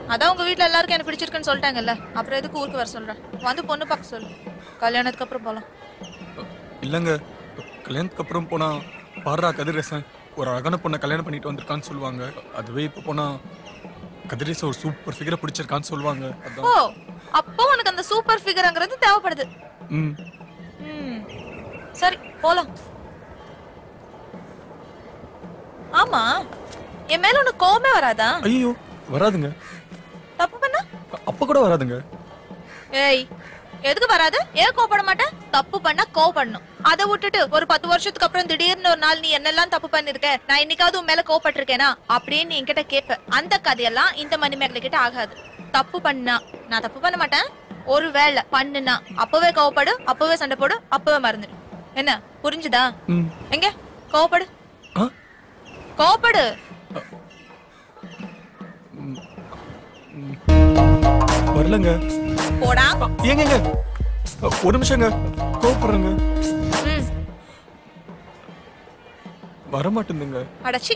அதான் உங்க வீட்ல எல்லாருக்கும் எனக்கு பிடிச்சிருக்குன்னு சொல்லிட்டாங்கல்ல அப்புறம் எதுக்கு ஊருக்கு வர சொல்றேன் வந்து பொண்ணு பார்க்க சொல்லு கல்யாணத்துக்கு அப்புறம் போலாம் இல்லைங்க கல்யாணத்துக்கு அப்புறம் போனா பாடுறா கதிரேசன் ஒரு அழகான பொண்ணை கல்யாணம் பண்ணிட்டு வந்திருக்கான்னு சொல்லுவாங்க அதுவே இப்போ போனா கதிரேசன் ஒரு சூப்பர் ஃபிகரை பிடிச்சிருக்கான்னு சொல்லுவாங்க ஓ அதான் அப்போ உனக்கு அந்த சூப்பர் ஃபிகர்ங்கிறது தேவைப்படுது ம் ம் சரி போலாம் ஆமா என் மேல உனக்கு கோவமே வராதா ஐயோ வராதுங்க தப்பு பண்ணா அ- அப்ப கூட வராதுங்க ஏய் எதுக்கு வராது ஏன் கோவப்பட மாட்டேன் தப்பு பண்ணா கோவப்படணும் அதை விட்டுட்டு ஒரு பத்து வருஷத்துக்கு அப்புறம் திடீர்னு ஒரு நாள் நீ என்னெல்லாம் தப்பு பண்ணிருக்க நான் இன்னைக்காவது உன் மேல கோவப்பட்டிருக்கேனா அப்படின்னு நீ என்கிட்ட கேட்ப அந்த கதையெல்லாம் இந்த மணிமேகலை கிட்ட ஆகாது தப்பு பண்ணா நான் தப்பு பண்ண மாட்டேன் ஒரு வேளை பண்ணுனா அப்பவே கோவப்படு அப்பவே சண்டை போடு அப்பவே மறந்துடு என்ன புரிஞ்சுதா ம் எங்க கோவப்படு ஆ கோவப்படு வரலங்க போடா அ, ஏங்கங்க அ, ஒரு நிமிஷங்க கோவப்படுறேங்க ம் வரமாட்டேங்குங்க அடச்சி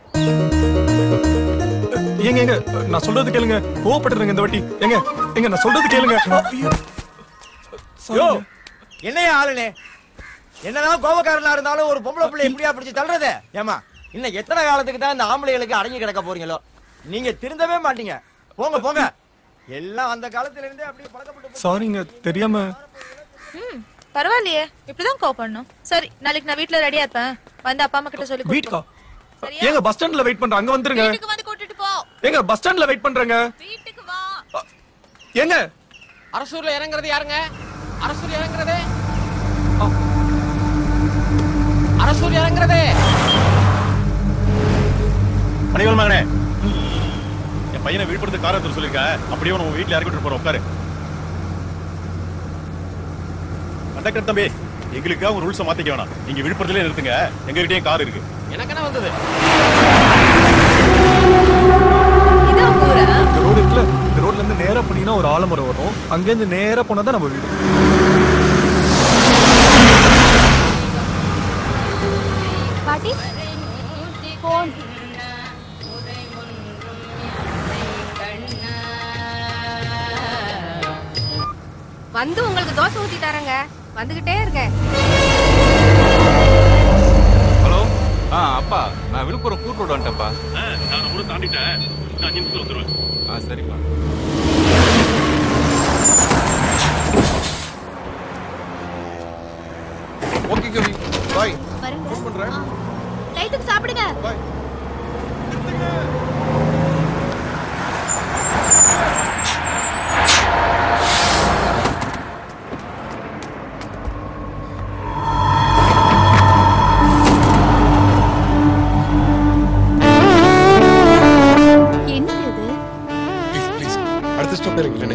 ஏங்க ஏங்க நான் சொல்றது கேளுங்க கோவப்படுறேங்க இந்த வாட்டி ஏங்க ஏங்க நான் சொல்றது கேளுங்க ஐயோ. யோ சாரிங்க. என்னையா ஆளுனே என்னதான் கோபக்காரனா இருந்தாலும் ஒரு பொம்பளை பிள்ளை எப்படியா பிடிச்சு தள்ளுறது ஏமா இன்னும் எத்தனை காலத்துக்கு தான் இந்த ஆம்பளைகளுக்கு அடங்கி கிடக்க போறீங்களோ நீங்க திருந்தவே மாட்டீங்க போங்க போங்க எல்லாம் அந்த காலத்துல இருந்தே அப்படியே பழக்கப்பட்டு போச்சு. சாரிங்க தெரியாம ம் பரவாயில்லையே இப்படிதான் கோவப்படணும் சரி நாளைக்கு நான் வீட்ல ரெடியா இருப்பேன் வந்து அப்பா அம்மா கிட்ட சொல்லி கூட்டிட்டு வீட்டுக்கா போ. சரியா? ஏங்க பஸ் ஸ்டாண்ட்ல வெயிட் பண்றேன் அங்க வந்துருங்க வீட்டுக்கு வந்து கூட்டிட்டு போ ஏங்க பஸ் ஸ்டாண்ட்ல வெயிட் பண்றேங்க வீட்டுக்கு வா அ, ஏங்க அரசூர்ல இறங்குறது யாருங்க அரசூர் இறங்குறது ஆ. அரசூர் இறங்குறது மணிகள் மகனே என் பையனை விழுப்புரத்து கார் எடுத்து சொல்லிருக்க அப்படியே உன் வீட்டுல இறக்கி விட்டு போறோம் உட்காரு கண்டக்டர் தம்பி எங்களுக்காக ஒரு ரூல்ஸை மாத்திக்க வேணாம் நீங்க விழுப்புரத்துலயே நிறுத்துங்க எங்ககிட்டயும் கார் இருக்கு எனக்கு என்ன வந்தது இதான் ஊரா இந்த ரோடு இருக்குல்ல இந்த ரோட்ல இருந்து நேரா போனீங்கன்னா ஒரு ஆலமரம் வரும் அங்க இருந்து நேரா போனா தான் நம்ம வீடு பாட்டி போன் வந்து உங்களுக்கு தோசை ஊத்தி தரேங்க வந்துகிட்டே இருக்கேன் ஹலோ ஆ அப்பா நான் விழுப்புரம் கூட்டு வந்துட்டேன்ப்பா நான் கூட தாண்டிட்டேன் அஞ்சு நிமிஷம் வந்துருவேன் ஆ சரிப்பா ஓகே கவி பாய் வருங்க பண்றேன் டைத்துக்கு சாப்பிடுங்க பாய் என்னது இது ப்ளீஸ் ப்ளீஸ் அடுத்த ஸ்டாப் இறங்கிட்டேனே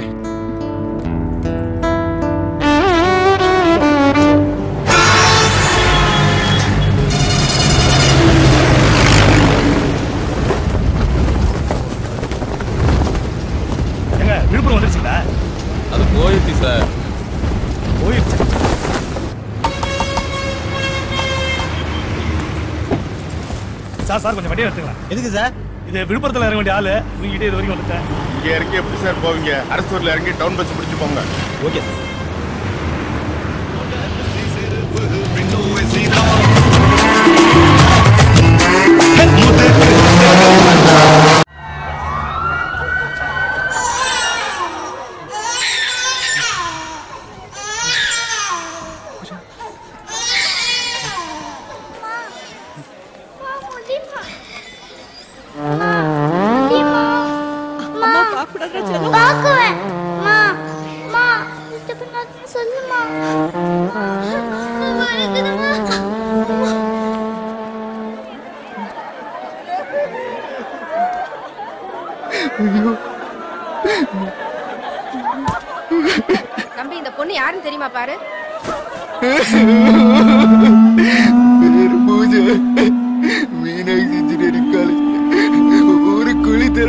எங்க விழுப்புரம் வந்துருச்சுங்களா அது போயிடுச்சு சார் போயிடுச்சு சார் சார் கொஞ்சம் வண்டியை எடுத்துக்கலாம் எதுக்கு சார் இது விழுப்புரத்துல இறங்க வேண்டிய ஆளு உங்ககிட்ட இது வரைக்கும் வந்துட்டேன் இங்க இறங்கி எப்படி சார் போவீங்க அரசூர்ல இறங்கி டவுன் பஸ் பிடிச்சு போங்க ஓகே சார் பாக்குவேன் மா மா இஷ்டப்படாதுன்னு சொல்லுமா தம்பி இந்த பொண்ணு யாருன்னு தெரியுமா பாரு பேரு பூஜை மீனாட்சி இன்ஜினியரிங் காலேஜ் ஒரு குழி தர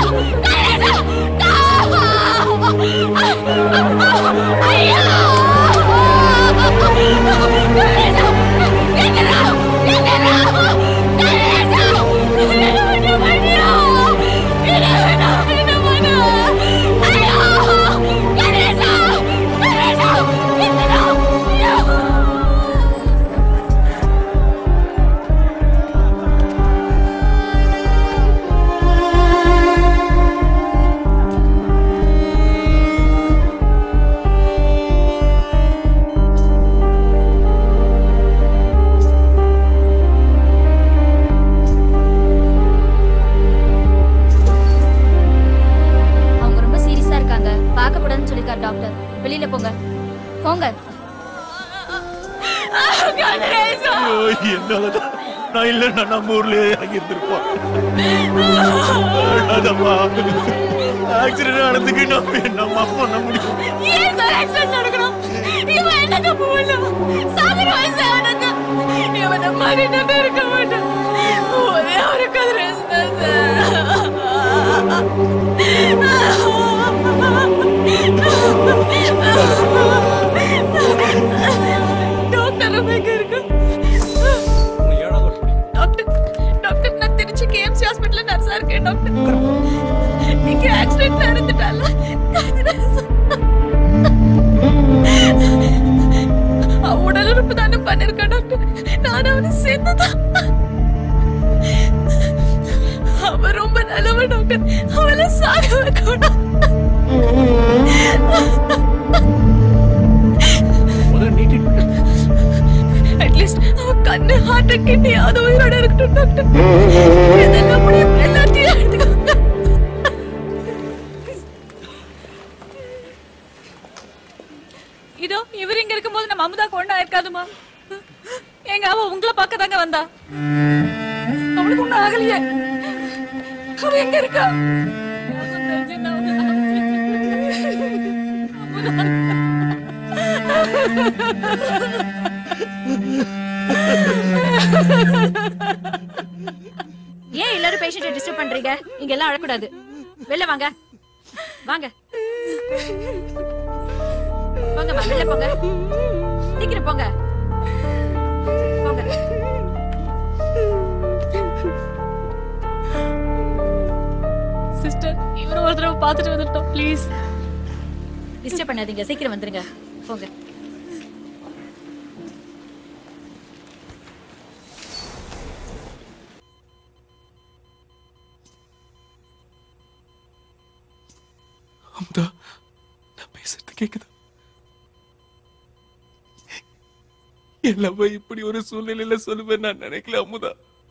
அவங்க ரொம்ப சீரியஸா இருக்காங்க பார்க்க கூடாதுன்னு சொல்லிருக்காரு டாக்டர் வெளியில போங்க போங்க என்னதான் நான் இல்லைன்னா நம்ம ஊர்லயே அங்கிருந்திருப்போம் அழாதம்மா ஆக்சிடென்ட் நடந்துக்கு நம்ம நம்ம அப்பா பண்ண முடியும் ஏன் சார் ஆக்சிடென்ட் நடக்கணும் இவன் என்ன தப்பு பண்ணான் சாகர வயசு அவனுக்கு இவனை மாதிரி நான் இருக்க மாட்டேன் ஒரே ஒரு கதிரை டாக்டர் ரொம்ப எங்க இருக்கு டாக்டர் டாக்டர் நான் திருச்சி கேஎம்சி ஹாஸ்பிட்டல்ல நர்ஸா இருக்கேன் டாக்டர் நீங்க ஆக்சிடென்ட் நடந்துட்டால உடல் உறுப்பு தானே பண்ணிருக்கேன் டாக்டர் நான் அவனை சேர்ந்துதான் அவன் ரொம்ப நல்லவன் டாக்டர் அவளை சாக வைக்கணும் அட்லீஸ்ட் அவன் கண்ணு ஹார்ட் கிட்னி அது உயிரோட இருக்கட்டும் டாக்டர் இதெல்லாம் முடியும் எல்லாத்தையும் எடுத்துக்கோங்க இதோ இவர் இங்க இருக்கும்போது நம்ம அமுதா கொண்டா இருக்காதுமா எங்க அவ உங்களை பார்க்க தாங்க வந்தா அவளுக்கு ஒண்ணும் ஆகலையே அவ எங்க இருக்கா ஏன் எல்லாரும் பேஷண்ட்டை டிஸ்டர்ப் பண்றீங்க இங்க எல்லாம் அழக்கூடாது வெளில வாங்க வாங்க போங்கம்மா வெளில போங்க சீக்கிரம் போங்க போங்க சிஸ்டர் இவரை ஒரு தடவை பார்த்துட்டு வந்துட்டோம் ப்ளீஸ் டிஸ்டர்ப் பண்ணாதீங்க சீக்கிரம் வந்துருங்க போங்க அமுதா நான் பேசுறது கேக்குதா எல்லாமே இப்படி ஒரு சூழ்நிலையில சொல்லுவேன் நான் நினைக்கல அமுதா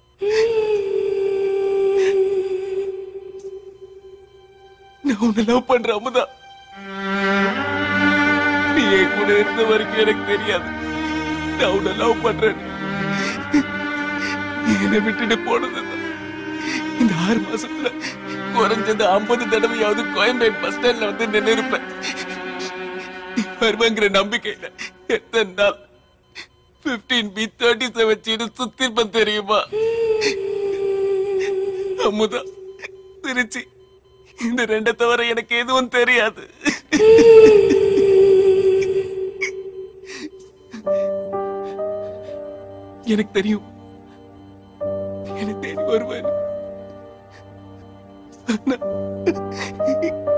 நான் உன்னை லவ் பண்றேன் அமுதா நீ என் கூட இருந்த வரைக்கும் எனக்கு தெரியாது நான் உன்னை லவ் பண்றேன் நீ என்னை விட்டுட்டு போனதுதான் இந்த ஆறு மாசத்துல குறைஞ்சது ஐம்பது தடவையாவது கோயம்பேடு பஸ் ஸ்டாண்ட்ல வந்து நின்று இருப்பேன் நீ வருவங்கிற நம்பிக்கையில எத்தனை நாள் fifteen B thirty seven Seenu சுத்திருப்பேன் தெரியுமா அமுதா திருச்சி இந்த ரெண்டை தவிர எனக்கு எதுவும் தெரியாது எனக்கு தெரியும் எனக்கு தேடி வருவேன் ஆனா